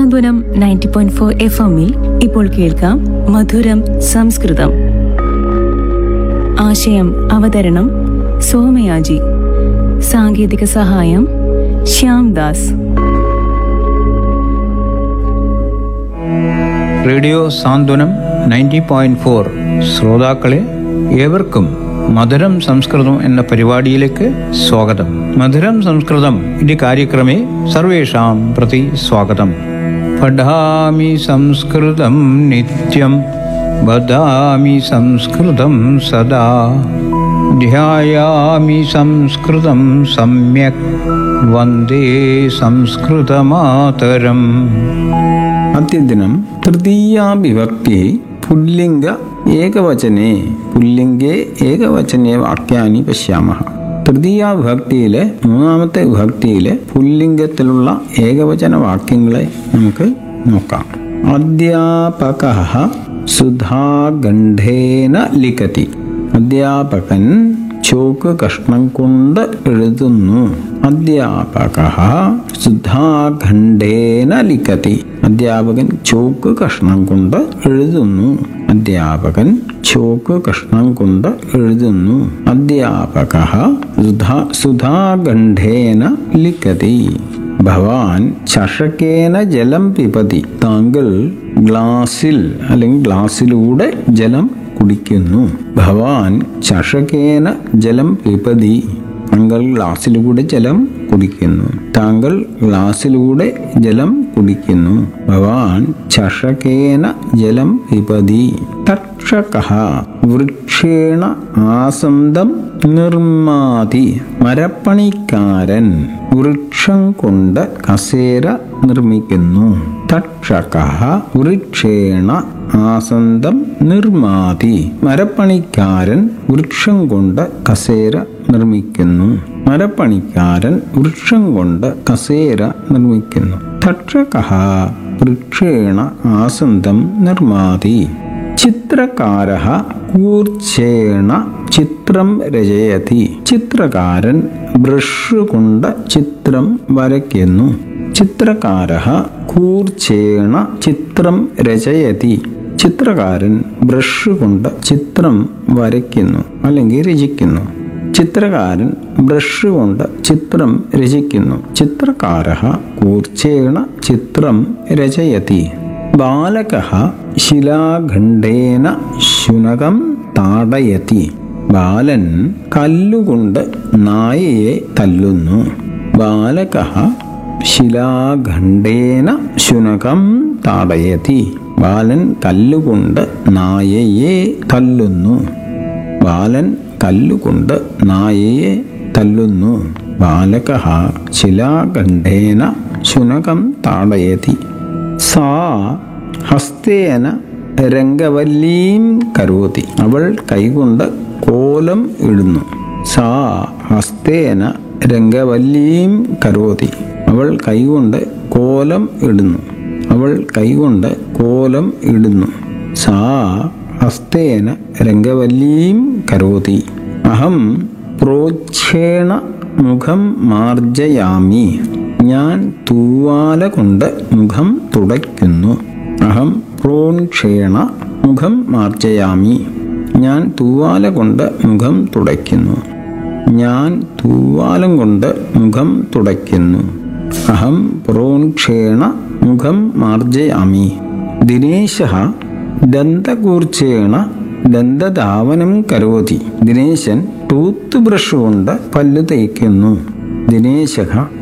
സാന്ത്വനം ninety point four F എമ്മിൽ ഇപ്പോൾ കേൾക്കാം മധുരം സംസ്കൃതം ആശയം അവതരണം സോമയാജി സാങ്കേതിക സഹായം Shyam Das radio Santhwanam ninety point four ശ്രോതാക്കളെ ഏവർക്കും മധുരം സംസ്കൃതം എന്ന പരിപാടിയിലേക്ക് സ്വാഗതം മധുരം സംസ്കൃതം ഇതി കാര്യക്രമേ സർവേഷാം പ്രതി സ്വാഗതം പഠാമി സംസ്കൃതം നിത്യം വദാമി സംസ്കൃതം സദാ ധ്യായാമി സംസ്കൃതം സമ്യക് വന്ദേ സംസ്കൃതമാതരം अद्यदिनं तृतीया विभक्ति पुल्लिङ्ग एकवचने പുല്ലിംഗേ ഏകവചനെ വാക്യാനി പശ്യാമഹ തൃതീയ വിഭക്തിയിലെ മൂന്നാമത്തെ വിഭക്തിയിലെ പുല്ലിംഗത്തിലുള്ള ഏകവചന വാക്യങ്ങളെ നമുക്ക് നോക്കാം അധ്യാപക സുധാഗണ്ഠേന ലിഖതി അധ്യാപകൻ ചോക്ക് കഷ്ണം കൊണ്ട് എഴുതുന്നു അധ്യാപക സുധാഖണ്ഡേന ലിഖതി അധ്യാപകൻ ചോക്ക് കഷ്ണം കൊണ്ട് എഴുതുന്നു അധ്യാപകൻ ചോക്ക് കഷ്ണം കൊണ്ട് എഴുതുന്നു അധ്യാപക സുധാ സുധാഖണ്ഡേന ലിഖതി ഭവാൻ ചഷക്കേന ജലം പിപതി താങ്കൾ ഗ്ലാസിൽ അല്ലെങ്കിൽ ഗ്ലാസ്സിലൂടെ ജലം കുടിക്കുന്നു ഭവാൻ ചഷക്കേന ജലം പിപതി താങ്കൾ ഗ്ലാസ്സിലൂടെ ജലം കുടിക്കുന്നു താങ്കൾ ഗ്ലാസ്സിലൂടെ ജലം കുടിക്കുന്നു ഭവാൻ ചഷക്കേന ജലം പിപതി തക്ഷക വൃക്ഷേണ ആസന്തം നിർമാതി മരപ്പണിക്കാരൻ വൃക്ഷം കൊണ്ട് കസേര നിർമ്മിക്കുന്നു തക്ഷക വൃക്ഷേണ ആസന്തം നിർമാതി മരപ്പണിക്കാരൻ വൃക്ഷം കൊണ്ട് കസേര നിർമ്മിക്കുന്നു മരപ്പണിക്കാരൻ വൃക്ഷം കൊണ്ട് കസേര നിർമ്മിക്കുന്നു തക്ഷക വൃക്ഷേണ ആസന്തം നിർമാതി ചിത്രകാര കൂർച്ചേണ ചിത്രം രചയതി ചിത്രകാരൻ ബ്രഷ് കൊണ്ട് ചിത്രം വരയ്ക്കുന്നു ചിത്രകാര കൂർച്ചേണ ചിത്രം രചയതി ചിത്രകാരൻ ബ്രഷ് കൊണ്ട് ചിത്രം വരയ്ക്കുന്നു അല്ലെങ്കിൽ രചിക്കുന്നു ചിത്രകാരൻ ബ്രഷ് കൊണ്ട് ചിത്രം രചിക്കുന്നു ചിത്രകാര കൂർച്ചേണ ചിത്രം രചയതി ബാലക ശിലാഖണ്ഡേന ശുനകം താടയതി ബാലൻ കല്ലുകൊണ്ട് നായയെ തല്ലുന്നു ബാലക ശിലാഖണ്ഡേന ശുനകം താടയതി ബാലൻ കല്ലുകൊണ്ട് നായയെ തല്ലുന്നു ബാലൻ കല്ലുകൊണ്ട് നായയെ തല്ലുന്നു ബാലക ശിലാഖണ്ഡേന ശുനകം താടയതി സാ ഹസ്തേന രംഗവല്ലീം കരോതി അവൾ കൈകൊണ്ട് കോലം ഇടുന്നു സാ ഹസ്തേന രംഗവല്ലീം കരോതി അവൾ കൈകൊണ്ട് കോലം ഇടുന്നു അവൾ കൈകൊണ്ട് കോലം ഇടുന്നു സാ ഹസ്തേന രംഗവല്ലീം കരോതി അഹം പ്രോച്ഛേണ മുഖം മാർജയാമി ഞാൻ തൂവാല കൊണ്ട് മുഖം തുടയ്ക്കുന്നു അഹം പ്രോക്ഷേണ മുഖം മാർജയാമി ഞാൻ തൂവാല കൊണ്ട് മുഖം തുടയ്ക്കുന്നു ഞാൻ തൂവാലം കൊണ്ട് മുഖം തുടയ്ക്കുന്നു അഹം പ്രോക്ഷേണ മുഖം മാർജയാമി ദിനേശ ദന്തകൂർച്ചേണ ദന്തധാവനം കരോതി ദിനേശൻ ടൂത്ത് ബ്രഷ് കൊണ്ട് പല്ല് തേക്കുന്നു ദിനേശ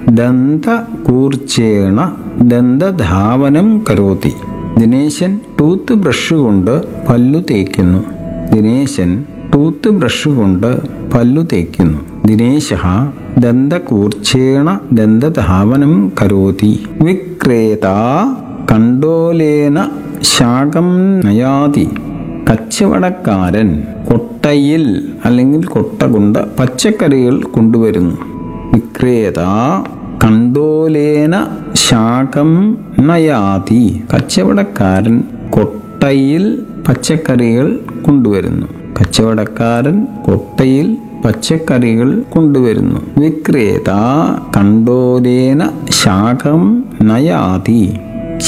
ദന്തകൂർച്ചേണ ദന്തധാവനം കരോതി ദിനേശൻ ടൂത്ത് ബ്രഷ് കൊണ്ട് പല്ലു തേക്കുന്നു ദിനേശൻ ടൂത്ത് ബ്രഷ് കൊണ്ട് പല്ലു തേക്കുന്നു ദിനേശ ദന്തകൂർച്ചേണ ദന്തധാവനം കരോതി വിക്രേത കണ്ടോലേന ശാകം നയാതി കച്ചവടക്കാരൻ കൊട്ടയിൽ അല്ലെങ്കിൽ കൊട്ട കൊണ്ട് പച്ചക്കറികൾ കൊണ്ടുവരുന്നു വിക്രേത കണ്ടോലേന ശാകം നയാതി കച്ചവടക്കാരൻ കൊട്ടയിൽ പച്ചക്കറികൾ കൊണ്ടുവരുന്നു കച്ചവടക്കാരൻ കൊട്ടയിൽ പച്ചക്കറികൾ കൊണ്ടുവരുന്നു വിക്രേത കണ്ടോലേന ശാകം നയാതി